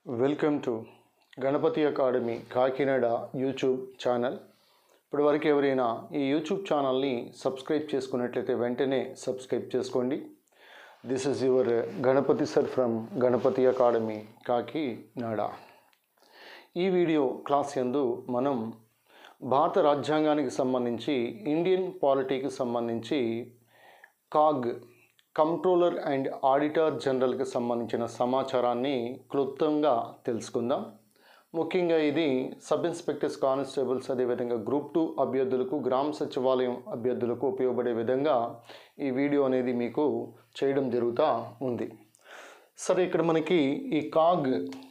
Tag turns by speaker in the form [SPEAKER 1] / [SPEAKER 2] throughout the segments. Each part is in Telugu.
[SPEAKER 1] Welcome to Ganapathi academy Kakinada YouTube channel ఇప్పటివరకు ఎవరైనా ఈ యూట్యూబ్ ఛానల్ని సబ్స్క్రైబ్ చేసుకున్నట్లయితే వెంటనే సబ్స్క్రైబ్ చేసుకోండి this is your Ganapathi sir from Ganapati academy Kakinada ఈ వీడియో క్లాస్ యందు మనం భారత రాజ్యాంగానికి సంబంధించి ఇండియన్ పాలిటీకి సంబంధించి కాగ్ కంట్రోలర్ అండ్ ఆడిటర్ జనరల్కి సంబంధించిన సమాచారాన్ని క్లుప్తంగా తెలుసుకుందాం ముఖ్యంగా ఇది సబ్ ఇన్స్పెక్టర్స్ కానిస్టేబుల్స్ అదేవిధంగా గ్రూప్ టూ అభ్యర్థులకు గ్రామ సచివాలయం అభ్యర్థులకు ఉపయోగపడే విధంగా ఈ వీడియో అనేది మీకు చేయడం జరుగుతూ ఉంది సరే ఇక్కడ మనకి ఈ CAG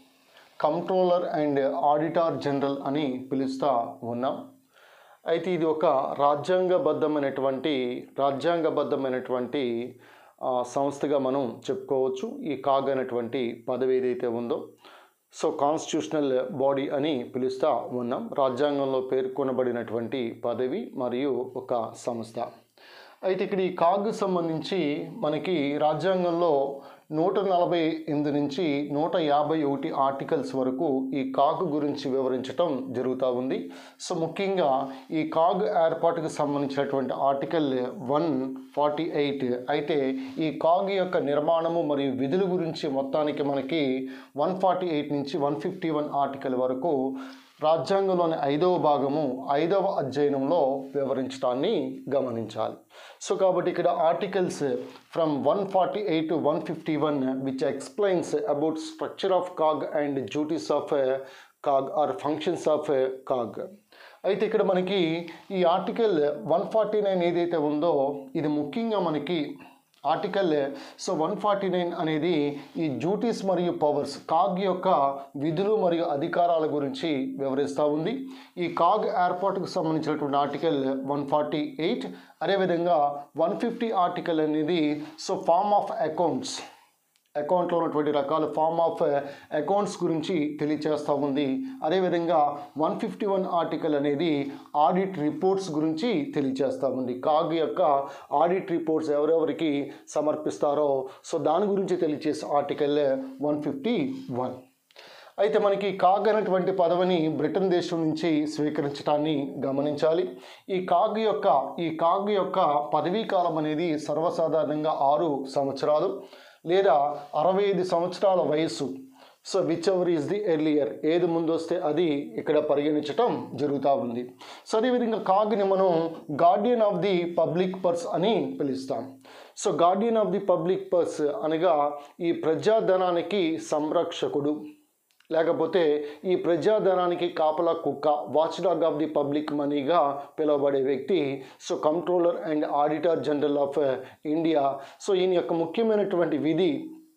[SPEAKER 1] controller and auditor general అని పిలుస్తూ ఉన్నాం అయితే ఇది ఒక రాజ్యాంగబద్ధమైనటువంటి రాజ్యాంగబద్ధమైనటువంటి ఆ, సంస్థగా మనం చెప్పుకోవచ్చు ఈ కాగ్ అనేటువంటి పదవి ఏదైతే ఉందో సో కాన్స్టిట్యూషనల్ బాడీ అని పిలుస్తూ ఉన్నాం రాజ్యాంగంలో పేర్కొనబడినటువంటి పదవి మరియు ఒక సంస్థ అయితే ఇక్కడ ఈ కాగ్ సంబంధించి మనకి రాజ్యాంగంలో నూట నలభై ఎనిమిది నుంచి నూట యాభై ఒకటి ఆర్టికల్స్ వరకు ఈ కాగ్ గురించి వివరించటం జరుగుతూ ఉంది సో ముఖ్యంగా ఈ కాగ్ ఏర్పాటుకు సంబంధించినటువంటి ఆర్టికల్ వన్ ఫార్టీ ఎయిట్ అయితే ఈ కాగ్ యొక్క నిర్మాణము మరియు విధుల గురించి మొత్తానికి మనకి వన్ ఫార్టీ ఎయిట్ నుంచి వన్ ఫిఫ్టీ వన్ ఆర్టికల్ వరకు రాజ్యాంగంలోని ఐదవ భాగము ఐదవ అధ్యయనంలో వివరించడాన్ని గమనించాలి సో కాబట్టి ఇక్కడ articles from one forty eight to one fifty one which explains about structure of CAG and duties of CAG or functions of CAG అయితే ఇక్కడ మనకి ఈ ఆర్టికల్ వన్ ఫార్టీ నైన్ ఏదైతే ఉందో ఇది ముఖ్యంగా మనకి article so one forty nine అనేది ఈ డ్యూటీస్ మరియు పవర్స్ కాగ్ యొక్క విధులు మరియు అధికారాల గురించి వివరిస్తూ ఉంది ఈ కాగ్ ఏర్పాటుకు సంబంధించినటువంటి ఆర్టికల్ వన్ ఫార్టీ ఎయిట్ అదేవిధంగా వన్ ఫిఫ్టీ ఆర్టికల్ అనేది సో ఫార్మ్ ఆఫ్ అకౌంట్స్ అకౌంట్లో ఉన్నటువంటి రకాల ఫార్మ్ ఆఫ్ అకౌంట్స్ గురించి తెలియచేస్తూ ఉంది అదేవిధంగా వన్ ఫిఫ్టీ వన్ ఆర్టికల్ అనేది ఆడిట్ రిపోర్ట్స్ గురించి తెలియచేస్తూ ఉంది కాగ్ యొక్క ఆడిట్ రిపోర్ట్స్ ఎవరెవరికి సమర్పిస్తారో సో దాని గురించి తెలియచేసే ఆర్టికల్ వన్ ఫిఫ్టీ వన్ అయితే మనకి కాగ్ అనేటువంటి పదవిని బ్రిటన్ దేశం నుంచి స్వీకరించడాన్ని గమనించాలి ఈ కాగ్ యొక్క ఈ కాగ్ యొక్క పదవీ కాలం అనేది సర్వసాధారణంగా ఆరు సంవత్సరాలు లేదా అరవై ఐదు సంవత్సరాల వయస్సు so whichever is the earlier ఏది ముందు వస్తే అది ఇక్కడ పరిగణించటం జరుగుతూ ఉంది సో అదేవిధంగా కాగ్ని మనం guardian of the public purse అని పిలుస్తాం so guardian of the public purse అనగా ఈ ప్రజాధనానికి సంరక్షకుడు లేకపోతే ఈ ప్రజాధనానికి కాపలా కుక్క watchdog of the public మనీగా పిలువబడే వ్యక్తి so controller and auditor general of India so ఈయన యొక్క ముఖ్యమైనటువంటి విధి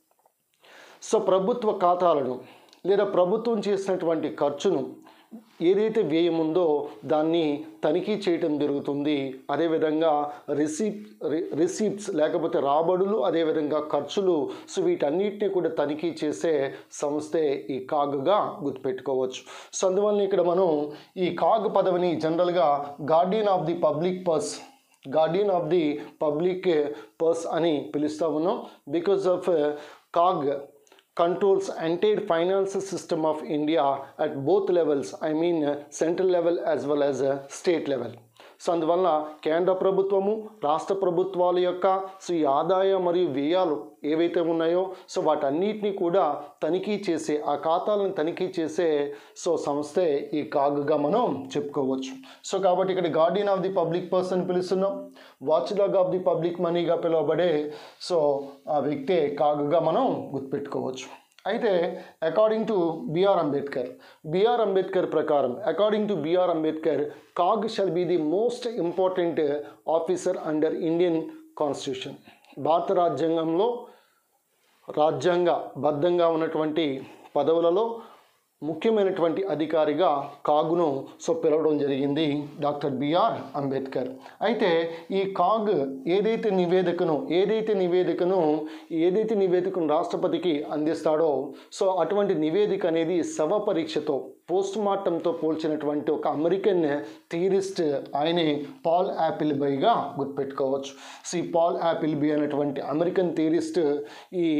[SPEAKER 1] సో ప్రభుత్వ ఖాతాలను లేదా ప్రభుత్వం చేసినటువంటి ఖర్చును ఏదైతే వ్యయం ఉందో దాన్ని తనిఖీ చేయటం జరుగుతుంది అదేవిధంగా రిసీప్ రిసీప్ట్స్ లేకపోతే రాబడులు అదేవిధంగా ఖర్చులు సో వీటన్నిటిని కూడా తనిఖీ చేసే సంస్థే ఈ కాగ్గా గుర్తుపెట్టుకోవచ్చు సో అందువల్ల ఇక్కడ మనం ఈ కాగ్ పదవిని జనరల్గా guardian of the public purse guardian of the public purse అని పిలుస్తూ ఉన్నాం because of CAG controls entire financial system of India at both levels, I mean uh, central level as well as uh, state level. So అందువల్ల కేంద్ర ప్రభుత్వము రాష్ట్ర ప్రభుత్వాల యొక్క సో ఈ ఆదాయ మరియు వ్యయాలు ఏవైతే ఉన్నాయో సో వాటన్నిటిని కూడా తనిఖీ చేసే ఆ ఖాతాలను తనిఖీ చేసే సో సంస్థే ఈ కాగ్గా మనం చెప్పుకోవచ్చు సో కాబట్టి ఇక్కడ guardian of the public person పిలుస్తున్నాం watchdog of the public మనీగా పిలువబడే సో ఆ వ్యక్తే కాగ్గా మనం గుర్తుపెట్టుకోవచ్చు అయితే according to B R Ambedkar B R Ambedkar ప్రకారం according to B R Ambedkar CAG shall be the most important officer under Indian constitution భారత రాజ్యాంగంలో రాజ్యాంగ బద్ధంగా ఉన్నటువంటి పదవులలో ముఖ్యమైనటువంటి అధికారిగా కాగును సో పిలవడం జరిగింది డాక్టర్ బిఆర్ అంబేద్కర్ అయితే ఈ కాగ్ ఏదైతే నివేదికను ఏదైతే నివేదికను ఏదైతే నివేదికను రాష్ట్రపతికి అందిస్తాడో సో అటువంటి నివేదిక అనేది శవ పరీక్షతో పోస్ట్ మార్టంతో పోల్చినటువంటి ఒక అమెరికన్ థియరిస్ట్ ఆయనే పాల్ యాపిల్ బైగా గుర్తుపెట్టుకోవచ్చు సో ఈ పాల్ యాపిల్ బై అనేటువంటి అమెరికన్ థియరిస్ట్ ఈ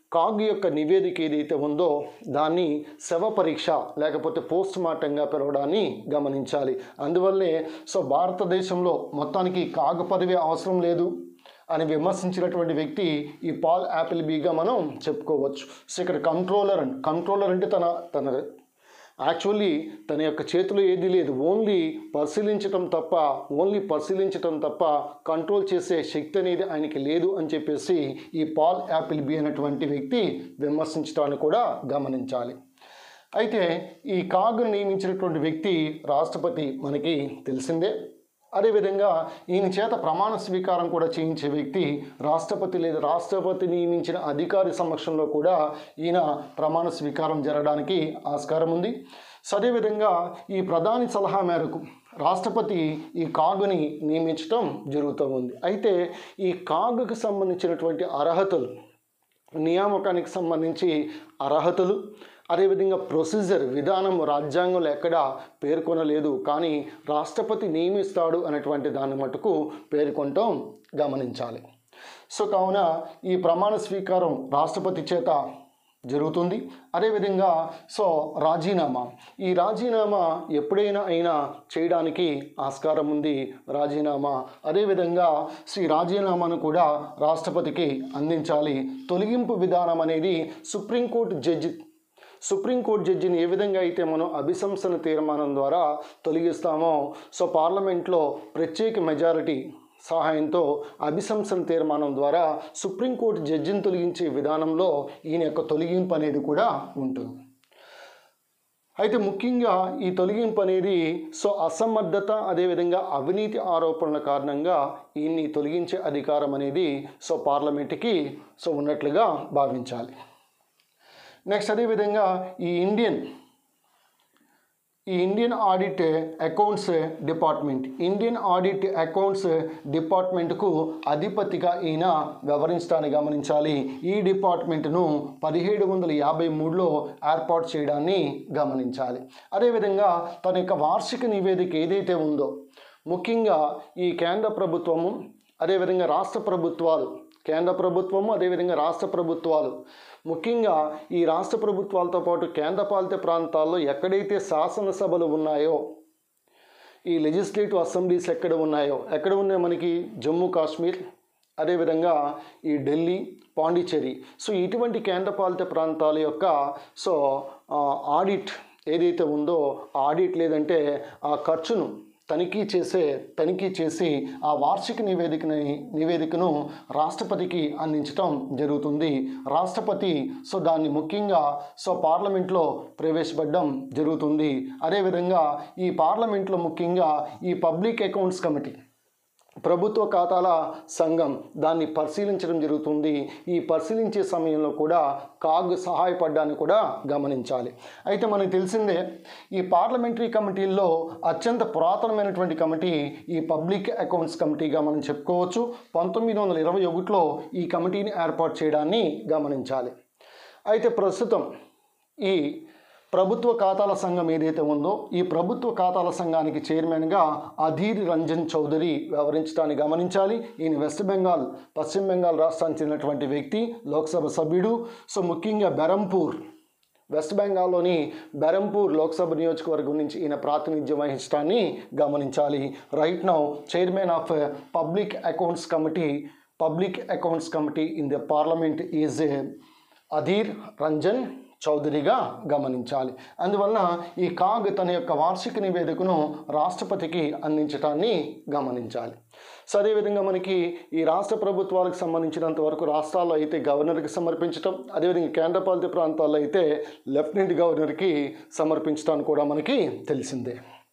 [SPEAKER 1] కాగ్ యొక్క నివేదిక ఏదైతే ఉందో దాన్ని శవ పరీక్ష లేకపోతే పోస్ట్ మార్టంగా పిలవడాన్ని గమనించాలి అందువల్లే సో భారతదేశంలో మొత్తానికి కాగ్ పదవి అవసరం లేదు అని విమర్శించినటువంటి వ్యక్తి ఈ పాల్ యాపిల్ బీగా మనం చెప్పుకోవచ్చు సో ఇక్కడ కంట్రోలర్ అండ్ కంట్రోలర్ అంటే తన తన యాక్చువల్లీ తన యొక్క చేతిలో ఏది లేదు ఓన్లీ పరిశీలించటం తప్ప ఓన్లీ పరిశీలించటం తప్ప కంట్రోల్ చేసే శక్తి అనేది ఆయనకి లేదు అని చెప్పేసి ఈ పాల్ యాపిల్ బి అనేటువంటి వ్యక్తి విమర్శించడాన్ని కూడా గమనించాలి అయితే ఈ కాగ్ను నియమించినటువంటి వ్యక్తి రాష్ట్రపతి మనకి తెలిసిందే అదేవిధంగా ఈయన చేత ప్రమాణ స్వీకారం కూడా చేయించే వ్యక్తి రాష్ట్రపతి లేదా రాష్ట్రపతి నియమించిన అధికారి సమక్షంలో కూడా ఈయన ప్రమాణ స్వీకారం జరగడానికి ఆస్కారం ఉంది సో అదేవిధంగా ఈ ప్రధాని సలహా మేరకు రాష్ట్రపతి ఈ కాగుని నియమించడం జరుగుతూ ఉంది అయితే ఈ కాగుకు సంబంధించినటువంటి అర్హతలు నియామకానికి సంబంధించి అర్హతలు అదేవిధంగా ప్రొసీజర్ విధానం రాజ్యాంగంలో ఎక్కడా పేర్కొనలేదు కానీ రాష్ట్రపతి నియమిస్తాడు అనేటువంటి దాన్ని మటుకు పేర్కొనటం గమనించాలి సో కావున ఈ ప్రమాణ స్వీకారం రాష్ట్రపతి చేత జరుగుతుంది అదేవిధంగా సో రాజీనామా ఈ రాజీనామా ఎప్పుడైనా అయినా చేయడానికి ఆస్కారం ఉంది రాజీనామా అదేవిధంగా శ్రీ రాజీనామాను కూడా రాష్ట్రపతికి అందించాలి తొలగింపు విధానం అనేది సుప్రీంకోర్టు జడ్జి సుప్రీంకోర్టు జడ్జిని ఏ విధంగా అయితే మనం అభిశంసన తీర్మానం ద్వారా తొలగిస్తామో సో పార్లమెంట్లో ప్రత్యేక మెజారిటీ సహాయంతో అభిశంసన తీర్మానం ద్వారా సుప్రీంకోర్టు జడ్జిని తొలగించే విధానంలో ఈయన యొక్క తొలగింపు అనేది కూడా ఉంటుంది అయితే ముఖ్యంగా ఈ తొలగింపు అనేది సో అసమర్థత అదేవిధంగా అవినీతి ఆరోపణల కారణంగా ఈయన్ని తొలగించే అధికారం అనేది సో పార్లమెంట్కి సో ఉన్నట్లుగా భావించాలి నెక్స్ట్ అదేవిధంగా ఈ ఇండియన్ ఈ Indian audit accounts department Indian audit accounts డిపార్ట్మెంట్కు అధిపతిగా ఈయన వ్యవహరించడాన్ని గమనించాలి ఈ డిపార్ట్మెంట్ను పదిహేడు వందల యాభై మూడులో ఏర్పాటు చేయడాన్ని గమనించాలి అదేవిధంగా తన యొక్క వార్షిక నివేదిక ఏదైతే ఉందో ముఖ్యంగా ఈ కేంద్ర ప్రభుత్వము అదేవిధంగా రాష్ట్ర ప్రభుత్వాలు కేంద్ర ప్రభుత్వము అదేవిధంగా రాష్ట్ర ప్రభుత్వాలు ముఖ్యంగా ఈ రాష్ట్ర ప్రభుత్వాలతో పాటు కేంద్రపాలిత ప్రాంతాల్లో ఎక్కడైతే శాసనసభలు ఉన్నాయో ఈ లెజిస్లేటివ్ అసెంబ్లీస్ ఎక్కడ ఉన్నాయో ఎక్కడ ఉన్నాయి మనకి జమ్మూ కాశ్మీర్ అదేవిధంగా ఈ ఢిల్లీ పాండిచ్చేరి సో ఇటువంటి కేంద్రపాలిత ప్రాంతాల యొక్క సో ఆ, ఆడిట్ ఏదైతే ఉందో ఆ ఆడిట్ లేదంటే ఆ ఖర్చును తనిఖీ చేసే తనిఖీ చేసి ఆ వార్షిక నివేదికని నివేదికను రాష్ట్రపతికి అందించటం జరుగుతుంది రాష్ట్రపతి సో దాన్ని ముఖ్యంగా సో పార్లమెంట్లో ప్రవేశపెట్టడం జరుగుతుంది అదేవిధంగా ఈ పార్లమెంట్లో ముఖ్యంగా ఈ పబ్లిక్ అకౌంట్స్ కమిటీ ప్రభుత్వ ఖాతాల సంఘం దాన్ని పరిశీలించడం జరుగుతుంది ఈ పరిశీలించే సమయంలో కూడా కాగ్ సహాయపడ్డాన్ని కూడా గమనించాలి అయితే మనకు తెలిసిందే ఈ పార్లమెంటరీ కమిటీల్లో అత్యంత పురాతనమైనటువంటి కమిటీ ఈ పబ్లిక్ అకౌంట్స్ కమిటీగా మనం చెప్పుకోవచ్చు పంతొమ్మిది వందల ఇరవై ఒకటిలో ఈ కమిటీని ఏర్పాటు చేయడాన్ని గమనించాలి అయితే ప్రస్తుతం ఈ ప్రభుత్వ ఖాతాల సంఘం ఏదైతే ఉందో ఈ ప్రభుత్వ ఖాతాల సంఘానికి చైర్మన్గా అధీర్ రంజన్ చౌదరి వ్యవహరించడాన్ని గమనించాలి ఈయన వెస్ట్ బెంగాల్ పశ్చిమ బెంగాల్ రాష్ట్రానికి చెందినటువంటి వ్యక్తి లోక్సభ సభ్యుడు సో ముఖ్యంగా బెరంపూర్ వెస్ట్ బెంగాల్లోని బెరంపూర్ లోక్సభ నియోజకవర్గం నుంచి ఈయన ప్రాతినిధ్యం వహించడాన్ని గమనించాలి right now chairman of public accounts committee public accounts committee in the parliament is Adhir Ranjan చౌదరిగా గమనించాలి అందువలన ఈ కాగ్ తన యొక్క వార్షిక నివేదికను రాష్ట్రపతికి అందించడాన్ని గమనించాలి సో అదేవిధంగా మనకి ఈ రాష్ట్ర ప్రభుత్వాలకు సంబంధించినంత వరకు రాష్ట్రాల్లో అయితే గవర్నర్కి సమర్పించటం అదేవిధంగా కేంద్రపాలిత ప్రాంతాల్లో అయితే లెఫ్టినెంట్ గవర్నర్కి సమర్పించడం కూడా మనకి తెలిసిందే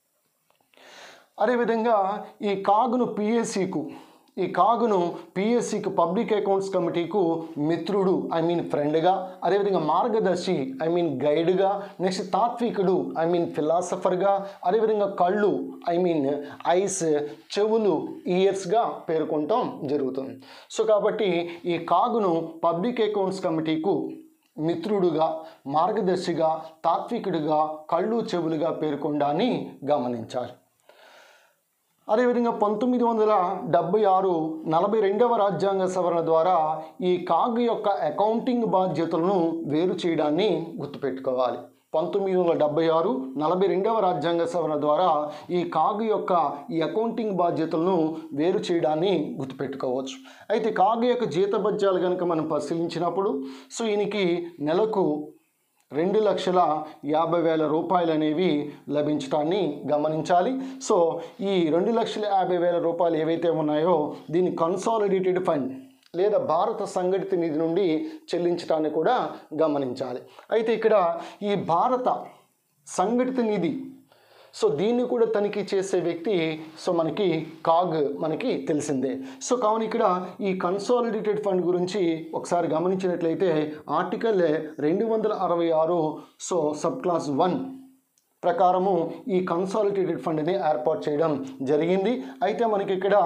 [SPEAKER 1] అదేవిధంగా ఈ కాగును పిఎస్సికు ఈ కాగును పిఎస్సికి పబ్లిక్ అకౌంట్స్ కమిటీకు మిత్రుడు ఐ మీన్ ఫ్రెండ్గా అదేవిధంగా మార్గదర్శి ఐ మీన్ గైడ్గా నెక్స్ట్ తాత్వికుడు ఐ మీన్ ఫిలాసఫర్గా అదేవిధంగా కళ్ళు ఐ మీన్ ఐస్ చెవులు ఇయర్స్గా పేర్కొనటం జరుగుతుంది సో కాబట్టి ఈ కాగును పబ్లిక్ అకౌంట్స్ కమిటీకు మిత్రుడుగా మార్గదర్శిగా తాత్వికుడిగా కళ్ళు చెవులుగా పేర్కొనడాన్ని గమనించాలి అదేవిధంగా పంతొమ్మిది వందల డెబ్బై ఆరు నలభై రెండవ రాజ్యాంగ సవరణ ద్వారా ఈ కాగ్ యొక్క అకౌంటింగ్ బాధ్యతలను వేరు చేయడాన్ని గుర్తుపెట్టుకోవాలి పంతొమ్మిది వందల డెబ్బై ఆరు నలభై రెండవ రాజ్యాంగ సవరణ ద్వారా ఈ కాగ్ యొక్క ఈ అకౌంటింగ్ బాధ్యతలను వేరు చేయడాన్ని గుర్తుపెట్టుకోవచ్చు అయితే కాగ్ యొక్క జీతభత్యాలు కనుక మనం పరిశీలించినప్పుడు సో ఈయనకి నెలకు రెండు లక్షల యాభై వేల రూపాయలు అనేవి లభించడాన్ని గమనించాలి సో ఈ రెండు లక్షల యాభై వేల రూపాయలు ఏవైతే ఉన్నాయో దీన్ని కన్సాలిడేటెడ్ ఫండ్ లేదా భారత సంఘటిత నిధి నుండి చెల్లించడాన్ని కూడా గమనించాలి అయితే ఇక్కడ ఈ భారత సంఘటిత నిధి సో దీన్ని కూడా తనిఖీ చేసే వ్యక్తి సో మనకి కాగ్ మనకి తెలిసిందే సో కావున ఇక్కడ ఈ కన్సాలిడేటెడ్ ఫండ్ గురించి ఒకసారి గమనించినట్లయితే ఆర్టికల్ రెండు వందల అరవై ఆరు సో సబ్ క్లాస్ వన్ ప్రకారము ఈ కన్సాలిడేటెడ్ ఫండ్ని ఏర్పాటు చేయడం జరిగింది అయితే మనకి ఇక్కడ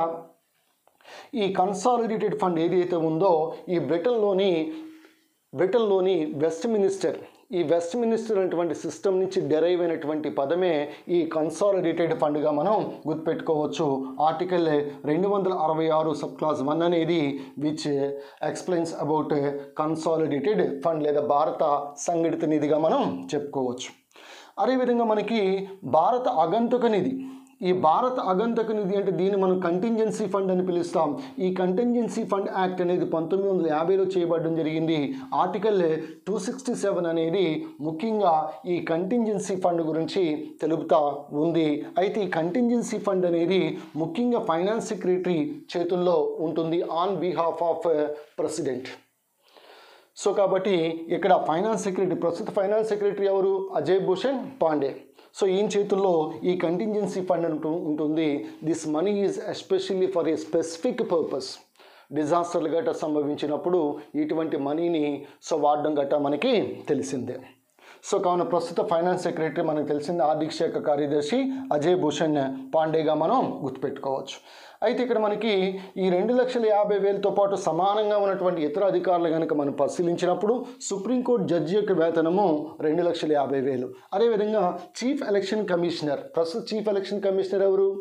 [SPEAKER 1] ఈ కన్సాలిడేటెడ్ ఫండ్ ఏదైతే ఉందో ఈ బ్రిటన్లోని బ్రిటన్లోని వెస్ట్ మినిస్టర్ ఈ వెస్ట్ మినిస్టర్ అనేటువంటి సిస్టమ్ నుంచి డెరైవ్ అయినటువంటి పదమే ఈ కన్సాలిడేటెడ్ ఫండ్గా మనం గుర్తుపెట్టుకోవచ్చు ఆర్టికల్ రెండు వందల అరవై ఆరు సబ్ క్లాస్ వన్ అనేది which explains about consolidated fund లేదా భారత సంఘటిత నిధిగా మనం చెప్పుకోవచ్చు అదేవిధంగా మనకి భారత అగంతక నిధి ఈ భారత అగంతక నిధి అంటే దీన్ని మనం కంటింజెన్సీ ఫండ్ అని పిలుస్తాం ఈ కంటింజెన్సీ ఫండ్ యాక్ట్ అనేది పంతొమ్మిది వందల యాభైలో చేయబడడం జరిగింది ఆర్టికల్ టూ సిక్స్టీ సెవెన్ అనేది ముఖ్యంగా ఈ కంటింజెన్సీ ఫండ్ గురించి తెలుపుతా ఉంది అయితే ఈ కంటింజెన్సీ ఫండ్ అనేది ముఖ్యంగా ఫైనాన్స్ సెక్రటరీ చేతుల్లో ఉంటుంది on behalf of president so కాబట్టి ఇక్కడ ఫైనాన్స్ సెక్రటరీ ప్రస్తుత ఫైనాన్స్ సెక్రటరీ ఎవరు అజయ్ భూషణ్ పాండే సో ఈయన చేతుల్లో ఈ కంటింజెన్సీ ఫండ్ అంటూ ఉంటుంది this money is especially for a specific purpose డిజాస్టర్లు గట్రా సంభవించినప్పుడు ఇటువంటి మనీని సో వాడడం గట్రా మనకి తెలిసిందే సో కావున ప్రస్తుత ఫైనాన్స్ సెక్రటరీ మనకు తెలిసింది ఆర్థిక శాఖ కార్యదర్శి అజయ్ భూషణ్ పాండేగా మనం గుర్తుపెట్టుకోవచ్చు అయితే ఇక్కడ మనకి ఈ రెండు లక్షల యాభై వేలతో పాటు సమానంగా ఉన్నటువంటి ఇతర అధికారులు కనుక మనం పరిశీలించినప్పుడు సుప్రీంకోర్టు జడ్జి యొక్క వేతనము రెండు లక్షల యాభై వేలు అదేవిధంగా చీఫ్ ఎలక్షన్ కమిషనర్ ప్రస్తుత చీఫ్ ఎలక్షన్ కమిషనర్ ఎవరు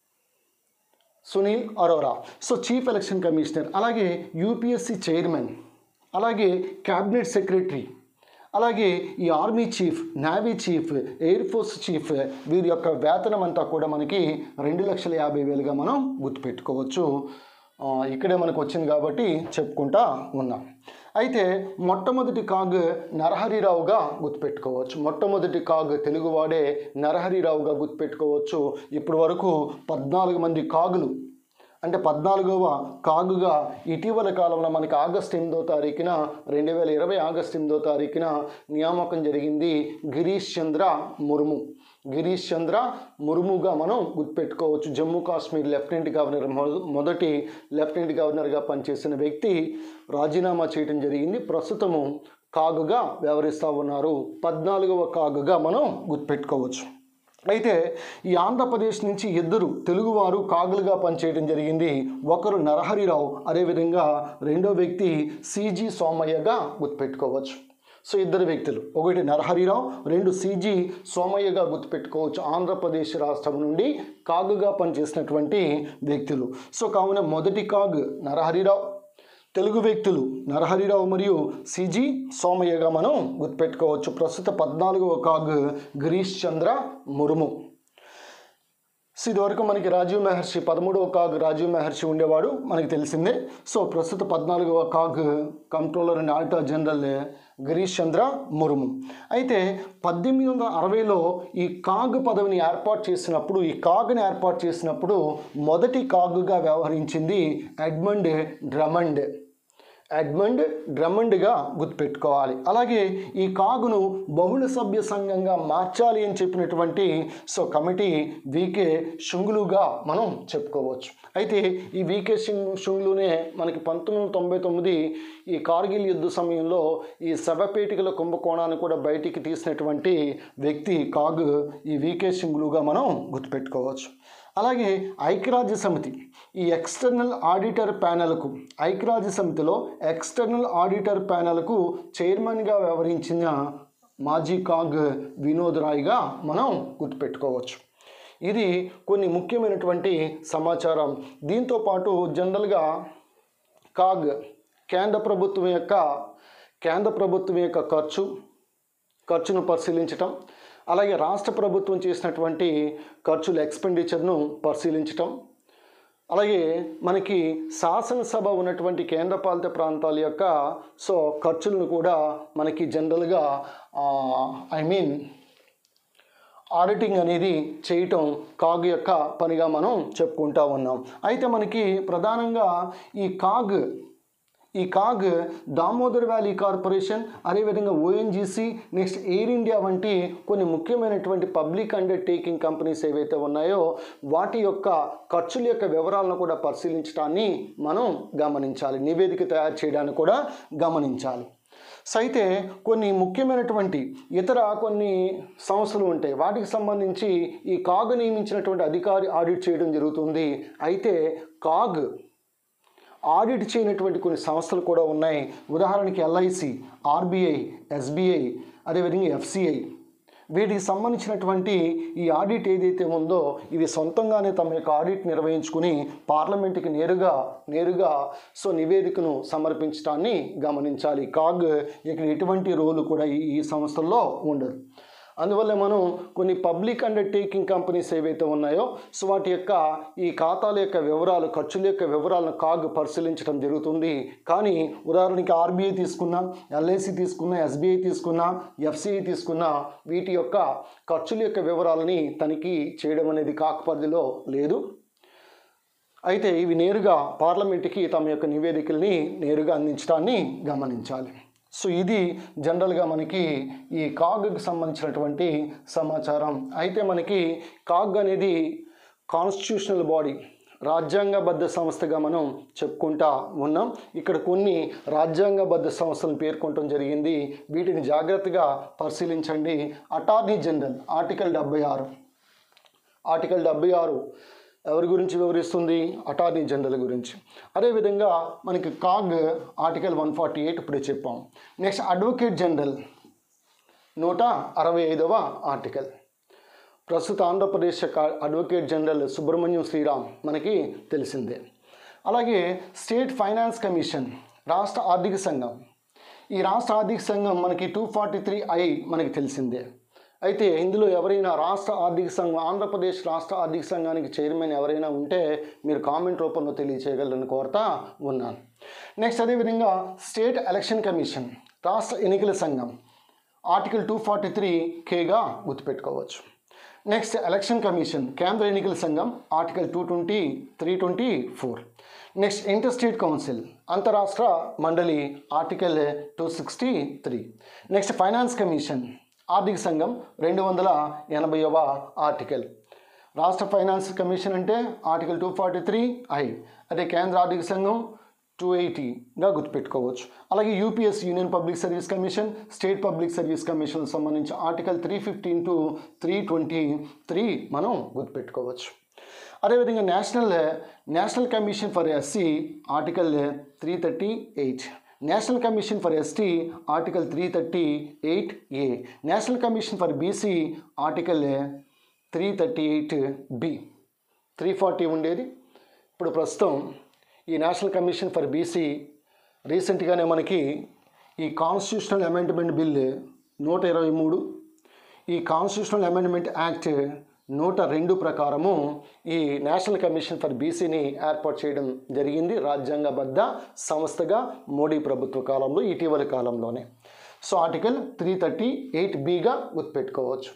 [SPEAKER 1] Sunil Arora so chief election commissioner అలాగే యూపీఎస్సి చైర్మన్ అలాగే క్యాబినెట్ సెక్రటరీ అలాగే ఈ army chief navy chief air force chief వీరి యొక్క వేతనం అంతా కూడా మనకి రెండు లక్షల యాభై వేలుగా మనం గుర్తుపెట్టుకోవచ్చు ఆ, ఇక్కడే మనకు వచ్చింది కాబట్టి చెప్పుకుంటా ఉన్నాం అయితే మొట్టమొదటి కాగ్ నరహరిరావుగా గుర్తుపెట్టుకోవచ్చు మొట్టమొదటి కాగ్ తెలుగువాడే నరహరిరావుగా గుర్తుపెట్టుకోవచ్చు ఇప్పటి వరకు పద్నాలుగు మంది కాగులు అంటే పద్నాలుగవ కాగుగా ఇటీవల కాలంలో మనకి ఆగస్ట్ ఎనిమిదో తారీఖున రెండు వేల ఇరవై ఆగస్ట్ ఎనిమిదో తారీఖున నియామకం జరిగింది గిరీష్ చంద్ర ముర్ము గిరీష్ చంద్ర ముర్ముగా మనం గుర్తుపెట్టుకోవచ్చు జమ్మూ కాశ్మీర్ లెఫ్టినెంట్ గవర్నర్ మొద- మొదటి లెఫ్టినెంట్ గవర్నర్గా పనిచేసిన వ్యక్తి రాజీనామా చేయడం జరిగింది ప్రస్తుతము కాగుగా వ్యవహరిస్తూ ఉన్నారు పద్నాలుగవ కాగుగా మనం గుర్తుపెట్టుకోవచ్చు అయితే ఈ ఆంధ్రప్రదేశ్ నుంచి ఇద్దరు తెలుగువారు కాగులుగా పనిచేయడం జరిగింది ఒకరు నరహరిరావు అదేవిధంగా రెండో వ్యక్తి సిజి సోమయ్యగా గుర్తుపెట్టుకోవచ్చు సో ఇద్దరు వ్యక్తులు ఒకటి నరహరిరావు రెండు సిజి సోమయ్యగా గుర్తుపెట్టుకోవచ్చు ఆంధ్రప్రదేశ్ రాష్ట్రం నుండి కాగుగా పనిచేసినటువంటి వ్యక్తులు సో కావున మొదటి కాగ్ నరహరిరావు తెలుగు వ్యక్తులు నరహరిరావు మరియు సిజి సోమయ్యగా మనం గుర్తుపెట్టుకోవచ్చు ప్రస్తుత పద్నాలుగవ కాగ్ గిరీష్ చంద్ర ముర్ము సో ఇదివరకు మనకి రాజీవ్ మహర్షి పదమూడవ కాగ్ రాజీవ్ మహర్షి ఉండేవాడు మనకి తెలిసిందే సో ప్రస్తుత పద్నాలుగవ CAG controller and auditor general Girish Chandra Murmu అయితే పద్దెనిమిది వందల అరవైలో ఈ కాగ్ పదవిని ఏర్పాటు చేసినప్పుడు ఈ కాగ్ని ఏర్పాటు చేసినప్పుడు మొదటి కాగ్గా వ్యవహరించింది ఎడ్మండ్ డ్రమండ్ ఎడ్మండ్ డ్రమండ్గా గుర్తుపెట్టుకోవాలి అలాగే ఈ కాగును బహుళ సభ్య సంఘంగా మార్చాలి అని చెప్పినటువంటి సో కమిటీ వికే శుంగులుగా మనం చెప్పుకోవచ్చు అయితే ఈ వికే శుంగ్ శుంగులునే మనకి పంతొమ్మిది వందల తొంభై తొమ్మిది ఈ కార్గిల్ యుద్ధ సమయంలో ఈ శవపేటికల కుంభకోణాన్ని కూడా బయటికి తీసినటువంటి వ్యక్తి కాగు ఈ వికే శుంగులుగా మనం గుర్తుపెట్టుకోవచ్చు అలాగే ఐక్యరాజ్య సమితి ఈ ఎక్స్టర్నల్ ఆడిటర్ ప్యానెల్కు ఐక్యరాజ్య సమితిలో ఎక్స్టర్నల్ ఆడిటర్ ప్యానెల్కు చైర్మన్గా వ్యవహరించిన మాజీ కాగ్ వినోద్ రాయ్గా మనం గుర్తుపెట్టుకోవచ్చు ఇది కొన్ని ముఖ్యమైనటువంటి సమాచారం దీంతో పాటు జనరల్గా కాగ్ కేంద్ర ప్రభుత్వం యొక్క కేంద్ర ప్రభుత్వం యొక్క ఖర్చు ఖర్చును పరిశీలించటం అలాగే రాష్ట్ర ప్రభుత్వం చేసినటువంటి ఖర్చుల ఎక్స్పెండిచర్ను పరిశీలించటం అలాగే మనకి శాసనసభ ఉన్నటువంటి కేంద్రపాలిత ప్రాంతాల యొక్క సో ఖర్చులను కూడా మనకి జనరల్గా ఐ మీన్ ఆడిటింగ్ అనేది చేయటం కాగ్ యొక్క పనిగా మనం చెప్పుకుంటా ఉన్నాం అయితే మనకి ప్రధానంగా ఈ కాగ్ ఈ కాగ్ దామోదర్ వ్యాలీ కార్పొరేషన్ అదేవిధంగా ఓఎన్జీసీ నెక్స్ట్ ఎయిర్ ఇండియా వంటి కొన్ని ముఖ్యమైనటువంటి పబ్లిక్ అండర్టేకింగ్ కంపెనీస్ ఏవైతే ఉన్నాయో వాటి యొక్క ఖర్చుల యొక్క వివరాలను కూడా పరిశీలించడాన్ని మనం గమనించాలి నివేదిక తయారు చేయడాన్ని కూడా గమనించాలి సో అయితే కొన్ని ముఖ్యమైనటువంటి ఇతర కొన్ని సంస్థలు ఉంటాయి వాటికి సంబంధించి ఈ కాగ్ నియమించినటువంటి అధికారి ఆడిట్ చేయడం జరుగుతుంది అయితే కాగ్ ఆడిట్ చేయనటువంటి కొన్ని సంస్థలు కూడా ఉన్నాయి ఉదాహరణకి ఎల్ఐసి ఆర్బీఐ ఎస్బీఐ అదేవిధంగా ఎఫ్సిఐ వీటికి సంబంధించినటువంటి ఈ ఆడిట్ ఏదైతే ఉందో ఇది సొంతంగానే తమ యొక్క ఆడిట్ నిర్వహించుకుని పార్లమెంట్కి నేరుగా నేరుగా సో నివేదికను సమర్పించడాన్ని గమనించాలి కాగ్ ఇక్కడ ఎటువంటి రోలు కూడా ఈ ఈ సంస్థల్లో ఉండదు అందువల్ల మనం కొన్ని పబ్లిక్ అండర్టేకింగ్ కంపెనీస్ ఏవైతే ఉన్నాయో సో వాటి యొక్క ఈ ఖాతాల యొక్క వివరాలు ఖర్చుల యొక్క వివరాలను కాగ్ పరిశీలించడం జరుగుతుంది కానీ ఉదాహరణకి ఆర్బీఐ తీసుకున్నా ఎల్ఐసి తీసుకున్నా ఎస్బీఐ తీసుకున్నా ఎఫ్సిఐ తీసుకున్నా వీటి యొక్క ఖర్చుల యొక్క వివరాలని తనిఖీ చేయడం అనేది కాక్ పరిధిలో లేదు అయితే ఇవి నేరుగా పార్లమెంట్కి తమ యొక్క నివేదికల్ని నేరుగా అందించడాన్ని గమనించాలి సో ఇది జనరల్గా మనకి ఈ కాగ్కి సంబంధించినటువంటి సమాచారం అయితే మనకి కాగ్ అనేది కాన్స్టిట్యూషనల్ బాడీ రాజ్యాంగబద్ధ సంస్థగా మనం చెప్పుకుంటా ఉన్నాం ఇక్కడ కొన్ని రాజ్యాంగబద్ధ సంస్థలను పేర్కొనడం జరిగింది వీటిని జాగ్రత్తగా పరిశీలించండి అటార్నీ జనరల్ ఆర్టికల్ డెబ్బై ఆరు ఆర్టికల్ డెబ్బై ఆరు ఎవరి గురించి వివరిస్తుంది అటార్నీ జనరల్ గురించి అదేవిధంగా మనకి CAG article one forty eight ఇప్పుడే చెప్పాం నెక్స్ట్ అడ్వకేట్ జనరల్ నూట అరవై ఐదవ ఆర్టికల్ ప్రస్తుత ఆంధ్రప్రదేశ్ యొక్క అడ్వకేట్ జనరల్ సుబ్రహ్మణ్యం శ్రీరామ్ మనకి తెలిసిందే అలాగే స్టేట్ ఫైనాన్స్ కమిషన్ రాష్ట్ర ఆర్థిక సంఘం ఈ రాష్ట్ర ఆర్థిక సంఘం మనకి టూ ఫార్టీ త్రీ ఐ మనకి తెలిసిందే అయితే ఇందులో ఎవరైనా రాష్ట్ర ఆర్థిక సంఘం ఆంధ్రప్రదేశ్ రాష్ట్ర ఆర్థిక సంఘానికి చైర్మన్ ఎవరైనా ఉంటే మీరు కామెంట్ రూపంలో తెలియచేయగలరని కోరుతా ఉన్నాను నెక్స్ట్ అదేవిధంగా స్టేట్ ఎలక్షన్ కమిషన్ రాష్ట్ర ఎన్నికల సంఘం ఆర్టికల్ టూ ఫార్టీ త్రీ కేగా గుర్తుపెట్టుకోవచ్చు నెక్స్ట్ ఎలక్షన్ కమిషన్ కేంద్ర ఎన్నికల సంఘం article two twenty three twenty four next inter state council అంతరాష్ట్ర మండలి article two sixty three next finance commission ఆర్థిక సంఘం రెండు వందల ఎనభైవ ఆర్టికల్ రాష్ట్ర ఫైనాన్స్ కమిషన్ అంటే article two forty three I అదే కేంద్ర ఆర్థిక సంఘం టూ ఎయిటీగా గుర్తుపెట్టుకోవచ్చు అలాగే UPS union public service commission state public service commission సంబంధించి article three fifteen to three twenty three మనం గుర్తుపెట్టుకోవచ్చు అదేవిధంగా national national commission for SC article three thirty eight national commission for ST article three thirty eight A national commission for BC article three thirty eight B three forty ఉండేది ఇప్పుడు ప్రస్తుతం ఈ నేషనల్ కమిషన్ ఫర్ బీసీ రీసెంట్గానే మనకి ఈ కాన్స్టిట్యూషనల్ అమెండ్మెంట్ బిల్ నూట ఇరవై మూడు ఈ కాన్స్టిట్యూషనల్ అమెండ్మెంట్ యాక్ట్ నూట రెండు ప్రకారము ఈ నేషనల్ కమిషన్ ఫర్ బీసీని ఏర్పాటు చేయడం జరిగింది రాజ్యాంగబద్ధ సంస్థగా మోడీ ప్రభుత్వ కాలంలో ఇటీవలి కాలంలోనే so article three thirty eight బిగా గుర్తుపెట్టుకోవచ్చు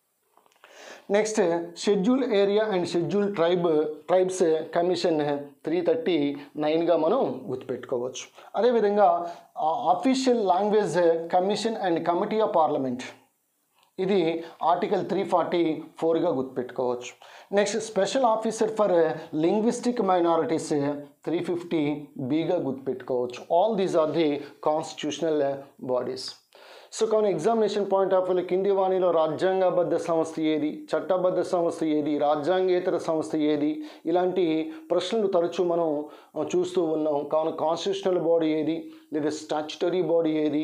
[SPEAKER 1] next schedule area and schedule tribe tribes commission three thirty నైన్గా మనం గుర్తుపెట్టుకోవచ్చు అదేవిధంగా official language commission and committee of parliament ఇది ఆర్టికల్ త్రీ ఫార్టీ ఫోర్గా గుర్తుపెట్టుకోవచ్చు next special officer for linguistic minorities three fifty బీగా గుర్తుపెట్టుకోవచ్చు all these are the constitutional bodies so కానీ ఎగ్జామినేషన్ పాయింట్ ఆఫ్ వ్యూలో కింది వాణిలో రాజ్యాంగబద్ధ సంస్థ ఏది చట్టబద్ధ సంస్థ ఏది రాజ్యాంగేతర సంస్థ ఏది ఇలాంటి ప్రశ్నలు తరచూ మనం ఆ, చూస్తూ ఉన్నాం కావున కాన్స్టిట్యూషనల్ బాడీ ఏది లేదా స్టాచ్యుటరీ బాడీ ఏది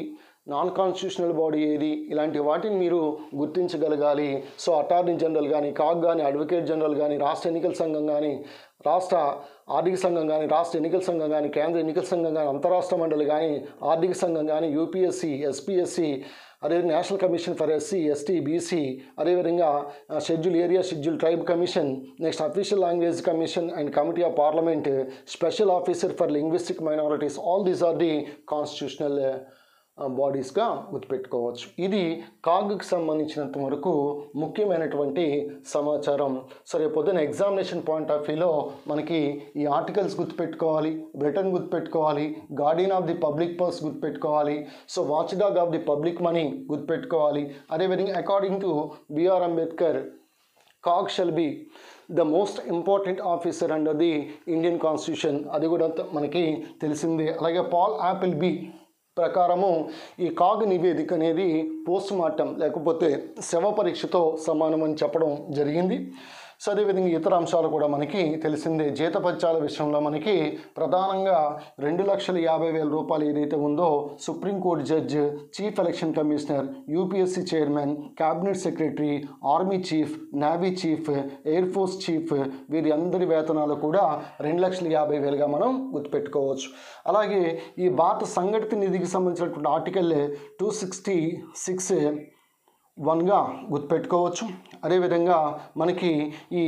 [SPEAKER 1] నాన్ కాన్స్టిట్యూషనల్ బాడీ ఏది ఇలాంటి వాటిని మీరు గుర్తించగలగాలి సో అటార్నీ జనరల్ కానీ కాగ్ కానీ అడ్వకేట్ జనరల్ కానీ రాష్ట్ర ఎన్నికల సంఘం కానీ రాష్ట్ర ఆర్థిక సంఘం కానీ రాష్ట్ర ఎన్నికల సంఘం కానీ కేంద్ర ఎన్నికల సంఘం కానీ అంతరాష్ట్ర మండలి కానీ ఆర్థిక సంఘం కానీ యూపీఎస్సి ఎస్పీఎస్సి అదే national commission for SC ST BC అదేవిధంగా schedule area schedule tribe commission next official language commission and committee of parliament special officer for linguistic minorities all these are the constitutional బాడీస్గా గుర్తుపెట్టుకోవచ్చు ఇది కాగ్కి సంబంధించినంత వరకు ముఖ్యమైనటువంటి సమాచారం సరే పొద్దున ఎగ్జామినేషన్ పాయింట్ ఆఫ్ వ్యూలో మనకి ఈ ఆర్టికల్స్ గుర్తుపెట్టుకోవాలి బ్రిటన్ గుర్తుపెట్టుకోవాలి guardian of the public purse గుర్తుపెట్టుకోవాలి so watchdog of the public money గుర్తుపెట్టుకోవాలి అదేవిధంగా according to B R Ambedkar CAG shall be the most important officer under the Indian constitution అది కూడా త- మనకి తెలిసిందే అలాగే పాల్ యాపిల్ బి ప్రకారము ఈ కాగ్ నివేదిక అనేది పోస్ట్ మార్టం లేకపోతే శవ పరీక్షతో సమానమని చెప్పడం జరిగింది సో అదేవిధంగా ఇతర అంశాలు కూడా మనకి తెలిసిందే జీతపత్యాల విషయంలో మనకి ప్రధానంగా రెండు లక్షల యాభై వేల రూపాయలు ఏదైతే ఉందో supreme court judge chief election commissioner UPSC chairman cabinet secretary army chief navy chief air force chief వీరి అందరి వేతనాలు కూడా రెండు లక్షల యాభై వేలుగా మనం గుర్తుపెట్టుకోవచ్చు అలాగే ఈ భారత సంఘటిత నిధికి సంబంధించినటువంటి ఆర్టికల్ టూ సిక్స్టీ సిక్స్ వన్గా గుర్తుపెట్టుకోవచ్చు అదేవిధంగా మనకి ఈ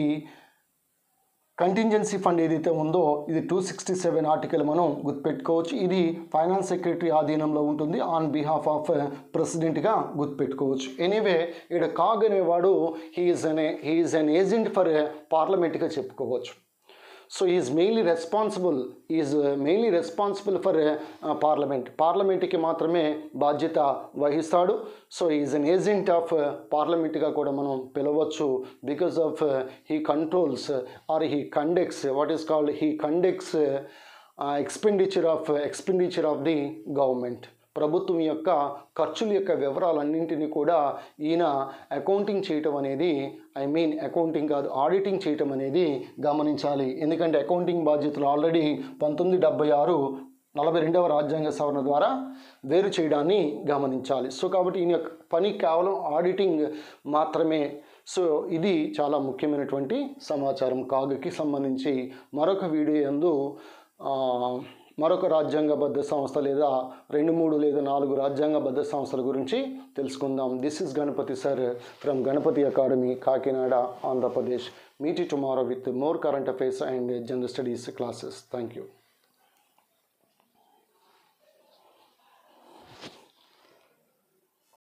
[SPEAKER 1] కంటింజెన్సీ ఫండ్ ఏదైతే ఉందో ఇది టూ సిక్స్టీ సెవెన్ ఆర్టికల్ మనం గుర్తుపెట్టుకోవచ్చు ఇది ఫైనాన్స్ సెక్రటరీ ఆధీనంలో ఉంటుంది ఆన్ బిహాఫ్ ఆఫ్ ప్రెసిడెంట్గా గుర్తుపెట్టుకోవచ్చు ఎనీవే ఇక్కడ కాగ్ అనేవాడు he is an he is an agent for పార్లమెంట్గా చెప్పుకోవచ్చు so is mainly responsible is mainly responsible for parliament పార్లమెంట్కి మాత్రమే బాధ్యత వహిస్తాడు so is an agent of పార్లమెంట్గా కూడా మనం పిలవచ్చు because of he controls or he conducts what is called he conducts expenditure of expenditure of the government ప్రభుత్వం యొక్క ఖర్చుల యొక్క వివరాలన్నింటినీ కూడా ఈయన అకౌంటింగ్ చేయటం అనేది ఐ మీన్ అకౌంటింగ్ కాదు ఆడిటింగ్ చేయటం అనేది గమనించాలి ఎందుకంటే అకౌంటింగ్ బాధ్యతలు ఆల్రెడీ పంతొమ్మిది డెబ్బై ఆరు నలభై రెండవ రాజ్యాంగ సవరణ ద్వారా వేరు చేయడాన్ని గమనించాలి సో కాబట్టి ఈయన యొక్క పని కేవలం ఆడిటింగ్ మాత్రమే సో ఇది చాలా ముఖ్యమైనటువంటి సమాచారం కాగుకి సంబంధించి మరొక వీడియో యందు ఆ, మరొక రాజ్యాంగబద్ధ సంస్థ లేదా రెండు మూడు లేదా నాలుగు రాజ్యాంగబద్ధ సంస్థల గురించి తెలుసుకుందాం this is Ganapati sir from Ganapati academy Kakinada Andhra Pradesh meet tomorrow with more current affairs and general studies classes thank you